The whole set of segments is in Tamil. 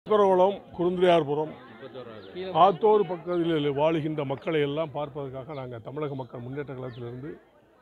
குரவளம் குருந்திரியார்புரம் ஆத்தோர் பக்கத்தில் வாழுகின்ற மக்களை எல்லாம் பார்ப்பதற்காக நாங்கள் தமிழக மக்கள் முன்னேற்ற கழகத்திலிருந்து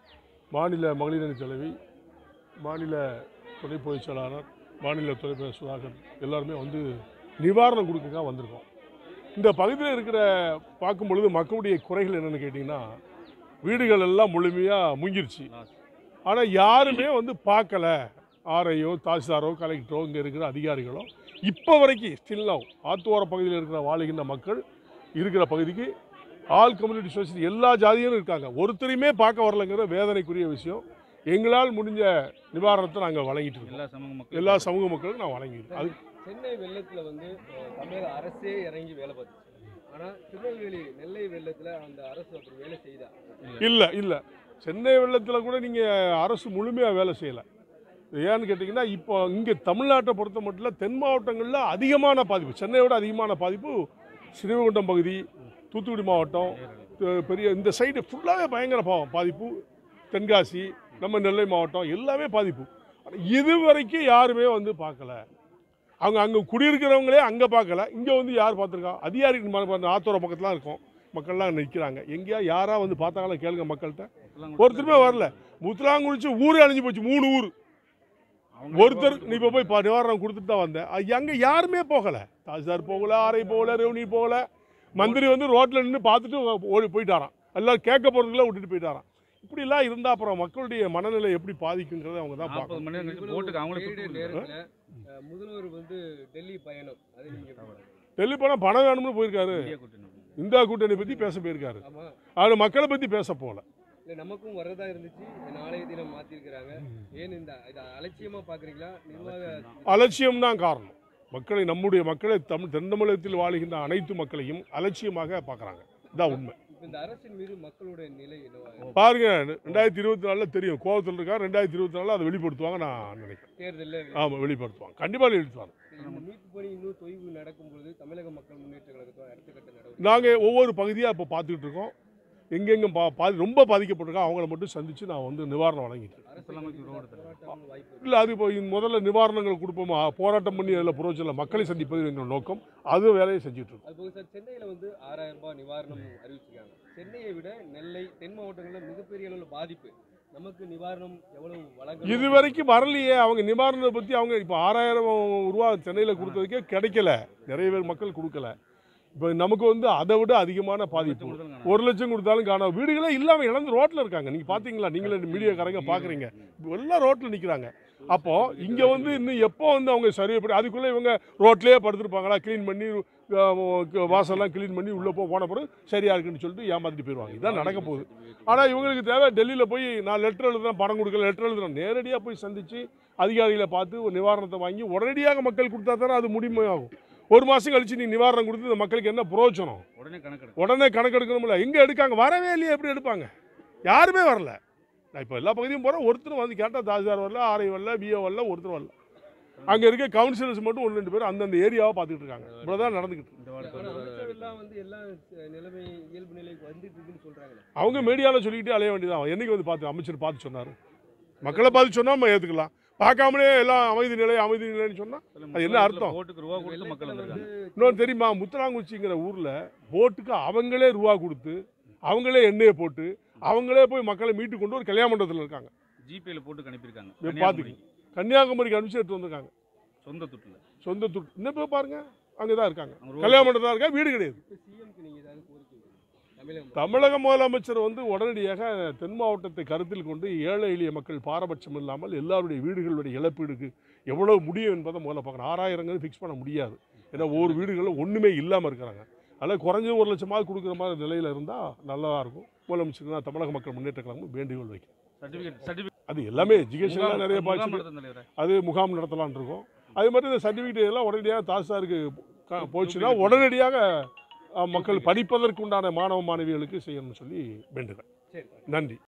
மாநில மகளிரணி தலைவி மாநில துணை பொதுச் செயலாளர் மாநில துணை சுதாகர் எல்லாருமே வந்து நிவாரணம் கொடுக்கறதுக்காக வந்திருக்கோம் இந்த பகுதியில் இருக்கிற பார்க்கும் பொழுது மக்களுடைய குறைகள் என்னென்னு கேட்டிங்கன்னா வீடுகள் எல்லாம் முழுமையாக முங்கிருச்சு ஆனால் யாருமே வந்து பார்க்கல ஆர்ஐயோ தாசில்தாரோ கலெக்டரோ இங்கே இருக்கிற அதிகாரிகளோ இப்போ வரைக்கும் ஸ்டில் நவ் ஆத்தோர பகுதியில் இருக்கிற வாழுகின்ற மக்கள் இருக்கிற பகுதிக்கு ஆல் கம்யூனிட்டி சொசைட்டி எல்லா ஜாதியும் இருக்காங்க ஒருத்தரையுமே பார்க்க வரலங்கிற வேதனைக்குரிய விஷயம் எங்களால் முடிஞ்ச நிவாரணத்தை நாங்கள் வழங்கிட்டு இருக்கோம் எல்லா சமூக மக்களும் எல்லா சமூக மக்களுக்கும் நான் வழங்கியிருக்கோம் அது சென்னை வெள்ளத்துல வந்து அஹ், தமிழக அரசே இறங்கி வேலை பார்த்துச்சு ஆனா திருநெல்வேலி நெல்லை வெள்ளத்துல அந்த அரசு அப்படி வேலை செய்தா இல்லை இல்லை சென்னை வெள்ளத்தில் கூட நீங்கள் அரசு முழுமையாக வேலை செய்யலை ஏன்னு கேட்டிங்கன்னா இப்போ இங்கே தமிழ்நாட்டை பொறுத்த மட்டும் இல்ல, தென் மாவட்டங்களில் அதிகமான பாதிப்பு சென்னையை விட அதிகமான பாதிப்பு ஸ்ரீவைகுண்டம் பகுதி தூத்துக்குடி மாவட்டம் த- பெரிய இந்த சைடு ஃபுல்லாகவே பயங்கர பாவம் பாதிப்பு தென்காசி நம்ம நெல்லை மாவட்டம் எல்லாமே பாதிப்பு ஆனா இது வரைக்கும் யாருமே வந்து பார்க்கல அவங்க அங்கே குடியிருக்கிறவங்களே அங்கே பார்க்கல இங்கே வந்து யார் பார்த்துருக்கா அதிகாரிகள் ஆத்தோர பக்கத்துலாம் இருக்கும் மக்கள்லாம் நிற்கிறாங்க எங்கேயா யாரா வந்து பார்த்தாங்களா கேளுங்க மக்கள்கிட்ட ஒருத்தருமே வரல முத்துலாங்குறிச்சி ஊரே அழிஞ்சு போச்சு மூணு ஊர் ஒருத்தர் நீ இப்போ போய் பா- நிவாரணம் கொடுத்துட்டு தான் வந்தேன் அது அங்கே யாருமே போகலை தாசில்தார் போகல ஆரை போகல ரெவனி போகல மந்திரி வந்து ரோட்டில் நின்று பார்த்துட்டு ஓடி போயிட்டாராம் எல்லாரும் கேட்க போகிறதுக்குள்ள விட்டுட்டு போயிட்டாராம் இப்படிலாம் இருந்தால் அப்புறம் மக்களுடைய மனநிலை எப்படி பாதிக்குங்கிறத அவங்க தான் நாற்பது பார்க்கணும் மணி நேரம் கழிச்சு போட்டுக்கு அவங்களே பேரிடர் சுட்டு நேரத்துல அஹ், முதல்வர் வந்து டெல்லி பயணம் அது நீங்க எப்படி பாக்குறீங்க? டெல்லி போனால் பணம் வேணும்னு போயிருக்காரு இந்தியா கூட்டணி இந்தியா கூட்டணி பற்றி பேச போயிருக்காரு ஆமா அவர் மக்களை பற்றி பேச போகல இல்ல நமக்கும் வரதா இருந்துச்சு நாளைய தினம் மாத்திருக்கிறாங்க ஏன் இந்த இதை அலட்சியமா பாக்குறீங்களா நிர்வாக அலட்சியம் தான் காரணம் மக்களை நம்முடைய மக்களை தமிழ் தென் தமிழகத்தில் வாழுகின்ற அனைத்து மக்களையும் அலட்சியமாக பார்க்குறாங்க இதான் உண்மை இப்ப இந்த அரசின் மீது மக்களுடைய நிலை என்னவா பாருங்க ரெண்டாயிரத்தி இருபத்தி நாலில் தெரியும் கோவத்தில் இருக்கா ரெண்டாயிரத்தி இருபத்தி நாலில் அதை வெளிப்படுத்துவாங்க நான் நினைக்கிறேன் தேர்தலில் ஆமாம் வெளிப்படுத்துவாங்க கண்டிப்பாக வெளிப்படுத்துவாங்க இந்த மீட்பு பணி இன்னும் தொய்வு நடக்கும்போது தமிழக மக்கள் முன்னேற்ற கழகத்தோட அடுத்த கட்ட நடவடிக்கை நாங்கள் ஒவ்வொரு பகுதியாக இப்போ பார்த்துக்கிட்டு இருக்கோம் எங்கெங்கே பா பாதி ரொம்ப பாதிக்கப்பட்டிருக்கோம் அவங்கள மட்டும் சந்தித்து நான் வந்து நிவாரணம் வழங்கிட்டு இருக்கேன். அரசியலமைப்பு ரோடு தரேன். போராட்டம் வாய்ப்பு இருக்கு. இல்லை அது இப்போ இந்த முதல்ல நிவாரணங்கள் கொடுப்போமா போராட்டம் பண்ணி அதில் புரோஜனம் மக்களை சந்திப்பது எங்கள் நோக்கம் அது வேலையை செஞ்சுட்டு இருக்கோம் அது போக சார் சென்னையில வந்து ஆறாயிரம் ரூபாய் நிவாரணம் அறிவிச்சிருக்காங்க சென்னையை விட நெல்லை தென் மாவட்டங்களில் மிகப்பெரிய அளவில் பாதிப்பு நமக்கு நிவாரணம் எவ்வளவு வழங்க இது வரைக்கும் வரலையே அவங்க நிவாரணத்தை பற்றி அவங்க இப்போ ஆறாயிரம் ரூபா சென்னையில் கொடுத்ததுக்கே கிடைக்கல நிறைய பேர் மக்கள் கொடுக்கல இப்போ நமக்கு வந்து அதை விட அதிகமான பாதிப்பு கொடுத்தாலும் காணாம. ஒரு லட்சம் கொடுத்தாலும் காணோம் வீடுகளே இல்லாமல் இழந்து ரோட்டில் இருக்காங்க நீங்கள் பார்த்தீங்களா நீங்களே மீடியாக்காரங்க பார்க்குறீங்க எல்லாம் ரோட்டில் நிற்கிறாங்க அப்போ இங்கே வந்து இன்னும் எப்போ வந்து அவங்க சர்வே பண்ணி அதுக்குள்ளே இவங்க ரோட்லேயே படுத்துருப்பாங்களா க்ளீன் பண்ணி அஹ், வாசல்லாம் க்ளீன் பண்ணி உள்ளே போ போன பிறகு சரியா இருக்குன்னு சொல்லிட்டு ஏமாத்திட்டு போயிடுவாங்க இதான் நடக்க போகுது ஆனால் இவங்களுக்கு தேவை டெல்லியில் போய் நான் லெட்டர் எழுதுறேன் பணம் கொடுக்கல லெட்டர் எழுதுறேன் நேரடியாக போய் சந்தித்து அதிகாரிகளை பார்த்து ஒரு நிவாரணத்தை வாங்கி உடனடியாக மக்கள் கொடுத்தா தானே அது முடிமையாகும் ஒரு மாதம் கழிச்சு நீ நிவாரணம் கொடுத்து இந்த மக்களுக்கு என்ன பிரயோஜனம் உடனே கணக்கெடுக்கும் உடனே கணக்கெடுக்கணும்ல எங்கே எடுக்காங்க வரவே இல்லையே எப்படி எடுப்பாங்க யாருமே வரல நான் இப்போ எல்லா பகுதியும் போகிறேன் ஒருத்தரும் வந்து கேட்டால் தாசில்தார் வரல ஆர்ஐ வரல பிஓ வரல ஒருத்தர் வரல அங்கே இருக்க கவுன்சிலர்ஸ் மட்டும் ஒன்று ரெண்டு பேர் அந்தந்த ஏரியாவை பார்த்துக்கிட்டு இருக்காங்க இவ்வளோதான் நடந்துக்கிட்டு இருக்கு. இந்த வார்டு ஆனா கொண்டு வர அமைச்சர் எல்லாம் வந்து எல்லாம் அஹ், நிலைமை இயல்பு நிலைக்கு வந்துட்டு இருக்குன்னு சொல்றாங்க அவங்க மீடியாவில் சொல்லிக்கிட்டே அலைய வேண்டியதான் என்னைக்கு வந்து பார்த்து அமைச்சர் பார்த்து சொன்னார் மக்களை பார்த்து சொன்னால் நம்ம ஏற்றுக்கலாம் பார்க்காமலே எல்லாம் அமைதி நிலை அமைதி நிலைன்னு சொன்னால் அது என்ன அர்த்தம்? ஓட்டுக்கு ரூபா கொடுத்து மக்கள் வந்திருக்காங்க இன்னொன்று தெரியுமா முத்தலாங்குச்சிங்கிற ஊரில் போட்டுக்கு அவங்களே ரூபா கொடுத்து அவங்களே எண்ணெயை போட்டு அவங்களே போய் மக்களை மீட்டு கொண்டு ஒரு கல்யாண மண்டபத்தில் இருக்காங்க ஜிபேல போட்டு அனுப்பியிருக்காங்க இதை கன்னியாகுமரிக்கு. கன்னியாகுமரிக்கு அனுப்பிச்சு எடுத்து வந்திருக்காங்க சொந்த துட்டுல சொந்த துட்டு இன்னும் போய் பாருங்க அங்கே தான் இருக்காங்க அவங்க ரூபா கல்யாண மண்டபம் தான் இருக்கா வீடு கிடையாது இப்போ சிஎம்க்கு நீங்க ஏதாவது கோரிக்கை வைக்கிறீங்களா? தமிழகம் தமிழக முதலமைச்சர் வந்து உடனடியாக தென் மாவட்டத்தை கருத்தில் கொண்டு ஏழை எளிய மக்கள் பாரபட்சம் இல்லாமல் எல்லாருடைய வீடுகளுடைய இழப்பீடுக்கு எவ்வளவு முடியும் என்பதை முதல்ல பார்க்கணும் ஆறாயிரங்கிறது ஃபிக்ஸ் பண்ண முடியாது ஏன்னா ஒவ்வொரு வீடுகளும் ஒன்றுமே இல்லாமல் இருக்கிறாங்க அதனால் குறைஞ்சது ஒரு லட்சமாவது கொடுக்குற மாதிரி நிலையில் இருந்தால் நல்லா இருக்கும் முதலமைச்சர் தான் தமிழக மக்கள் முன்னேற்ற கழகம் வேண்டுகோள் வைக்கும் சர்டிபிகேட் சர்டிபிகேட் அது எல்லாமே எஜுகேஷன்லாம் நிறைய பாய்ச்சி தலைவரே அது முகாம் நடத்தலாம்னு இருக்கோம் அது மாதிரி இந்த சர்டிஃபிகேட் எல்லாம் உடனடியாக தாசில்தாருக்கு க- போச்சுன்னா உடனடியாக அஹ், மக்கள் படிப்பதற்கு உண்டான மாணவ மாணவிகளுக்கு செய்யணும்னு சொல்லி வேண்டுகிறேன் சரி நன்றி